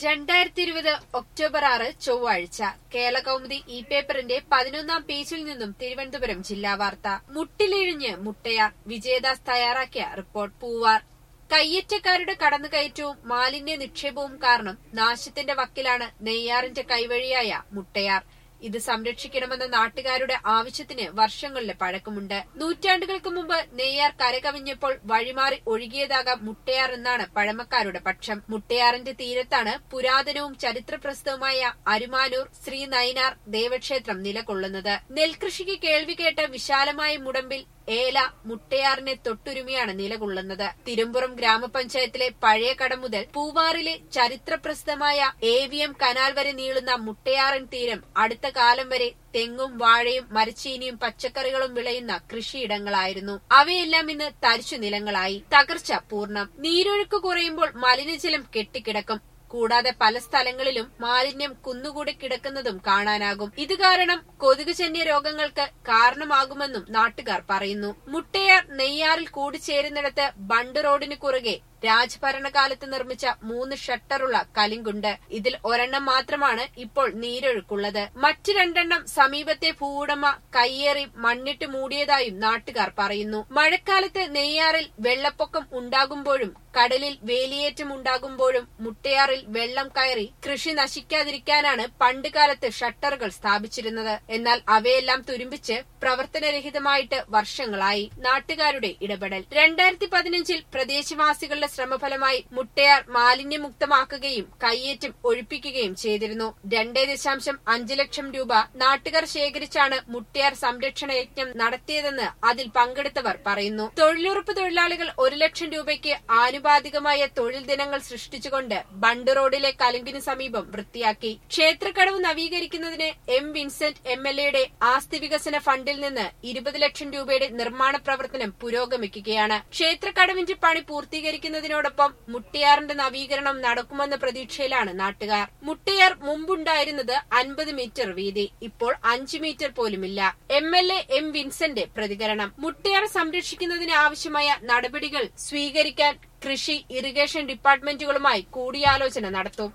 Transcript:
രണ്ടായിരത്തി ഇരുപത് ഒക്ടോബർ ആറ് ചൊവ്വാഴ്ച കേരളകൗമുദി ഇ പേപ്പറിന്റെ പതിനൊന്നാം പേജിൽ നിന്നും തിരുവനന്തപുരം ജില്ലാ വാർത്ത മുട്ടിലിഴിഞ്ഞ് മുട്ടയാർ വിജയദാസ് തയ്യാറാക്കിയ റിപ്പോർട്ട് പൂവാർ കയ്യേറ്റക്കാരുടെ കടന്നുകയറ്റവും മാലിന്യ നിക്ഷേപവും കാരണം നാശത്തിന്റെ വക്കിലാണ് നെയ്യാറിന്റെ കൈവഴിയായ മുട്ടയാർ ഇത് സംരക്ഷിക്കണമെന്ന നാട്ടുകാരുടെ ആവശ്യത്തിന് വർഷങ്ങളുടെ പഴക്കമുണ്ട് നൂറ്റാണ്ടുകൾക്ക് മുമ്പ് നെയ്യാർ കരകവിഞ്ഞപ്പോൾ വഴിമാറി ഒഴുകിയതാകാം മുട്ടയാർ എന്നാണ് പഴമക്കാരുടെ പക്ഷം മുട്ടയാറിന്റെ തീരത്താണ് പുരാതനവും ചരിത്രപ്രസിദ്ധവുമായ അരുമാനൂർ ശ്രീ നയിനാർ ദേവക്ഷേത്രം നിലകൊള്ളുന്നത് നെൽകൃഷിക്ക് കേൾവി കേട്ട വിശാലമായ മുടമ്പിൽ ഏല മുട്ടയാറിനെ തൊട്ടുരുമിയാണ് നിലകൊള്ളുന്നത് തിരുമ്പുറം ഗ്രാമപഞ്ചായത്തിലെ പഴയ കട മുതൽ പൂവാറിലെ ചരിത്രപ്രസിദ്ധമായ എ വി എം കനാൽ വരെ നീളുന്ന മുട്ടയാറിൻ തീരം അടുത്ത കാലം വരെ തെങ്ങും വാഴയും മരച്ചീനിയും പച്ചക്കറികളും വിളയുന്ന കൃഷിയിടങ്ങളായിരുന്നു അവയെല്ലാം ഇന്ന് തരിശു നിലങ്ങളായി തകർച്ച പൂർണ്ണം നീരൊഴുക്ക് കുറയുമ്പോൾ മലിനജലം കെട്ടിക്കിടക്കും കൂടാതെ പല സ്ഥലങ്ങളിലും മാലിന്യം കുന്നുകൂടി കിടക്കുന്നതും കാണാനാകും ഇത് കാരണം കൊതുകുജന്യ രോഗങ്ങൾക്ക് കാരണമാകുമെന്നും നാട്ടുകാർ പറയുന്നു മുട്ടയാർ നെയ്യാറിൽ കൂടിച്ചേരുന്നിടത്ത് ബണ്ട് റോഡിന് കുറുകെ രാജഭരണകാലത്ത് നിർമ്മിച്ച മൂന്ന് ഷട്ടറുള്ള കലിങ്കുണ്ട് ഇതിൽ ഒരെണ്ണം മാത്രമാണ് ഇപ്പോൾ നീരൊഴുക്കുള്ളത് മറ്റു രണ്ടെണ്ണം സമീപത്തെ ഭൂവുടമ കയ്യേറി മണ്ണിട്ട് മൂടിയതായും നാട്ടുകാർ പറയുന്നു മഴക്കാലത്ത് നെയ്യാറിൽ വെള്ളപ്പൊക്കം ഉണ്ടാകുമ്പോഴും കടലിൽ വേലിയേറ്റം ഉണ്ടാകുമ്പോഴും മുട്ടയാറിൽ വെള്ളം കയറി കൃഷി നശിക്കാതിരിക്കാനാണ് പണ്ടുകാലത്ത് ഷട്ടറുകൾ സ്ഥാപിച്ചിരുന്നത് എന്നാൽ അവയെല്ലാം തുരുമ്പിച്ച് പ്രവർത്തനരഹിതമായിട്ട് വർഷങ്ങളായി നാട്ടുകാരുടെ ഇടപെടൽ രണ്ടായിരത്തി പതിനഞ്ചിൽ പ്രദേശവാസികളുടെ ശ്രമഫലമായി മുട്ടയാർ മാലിന്യമുക്തമാക്കുകയും കയ്യേറ്റം ഒഴിപ്പിക്കുകയും ചെയ്തിരുന്നു രണ്ടേ ദശാംശം അഞ്ച് ലക്ഷം രൂപ നാട്ടുകാർ ശേഖരിച്ചാണ് മുട്ടയാർ സംരക്ഷണ യജ്ഞം നടത്തിയതെന്ന് അതിൽ പങ്കെടുത്തവർ പറയുന്നു തൊഴിലുറപ്പ് തൊഴിലാളികൾ ഒരു ലക്ഷം രൂപയ്ക്ക് ആനുപാതികമായ തൊഴിൽ ദിനങ്ങൾ സൃഷ്ടിച്ചുകൊണ്ട് ബണ്ട് റോഡിലെ കലുങ്കിന് സമീപം വൃത്തിയാക്കി ക്ഷേത്രക്കടവ് നവീകരിക്കുന്നതിന് എം വിൻസെന്റ് എം എൽ എയുടെ ആസ്തി വികസന ഫണ്ടിൽ നിന്ന് ഇരുപത് ലക്ഷം രൂപയുടെ നിർമ്മാണ പ്രവർത്തനം പുരോഗമിക്കുകയാണ് ക്ഷേത്രക്കടവിന്റെ പണി പൂർത്തീകരിക്കുന്നതിനോടൊപ്പം മുട്ടയാറിന്റെ നവീകരണം നടക്കുമെന്ന പ്രതീക്ഷയിലാണ് നാട്ടുകാർ മുട്ടയാർ മുമ്പുണ്ടായിരുന്നത് അൻപത് മീറ്റർ വീതി ഇപ്പോൾ അഞ്ച് മീറ്റർ പോലുമില്ല M L A M Vincent പ്രതികരണം മുട്ടയാർ സംരക്ഷിക്കുന്നതിന് ആവശ്യമായ നടപടികൾ സ്വീകരിക്കാൻ കൃഷി ഇറിഗേഷൻ ഡിപ്പാർട്ട്മെന്റുകളുമായി കൂടിയാലോചന നടത്തും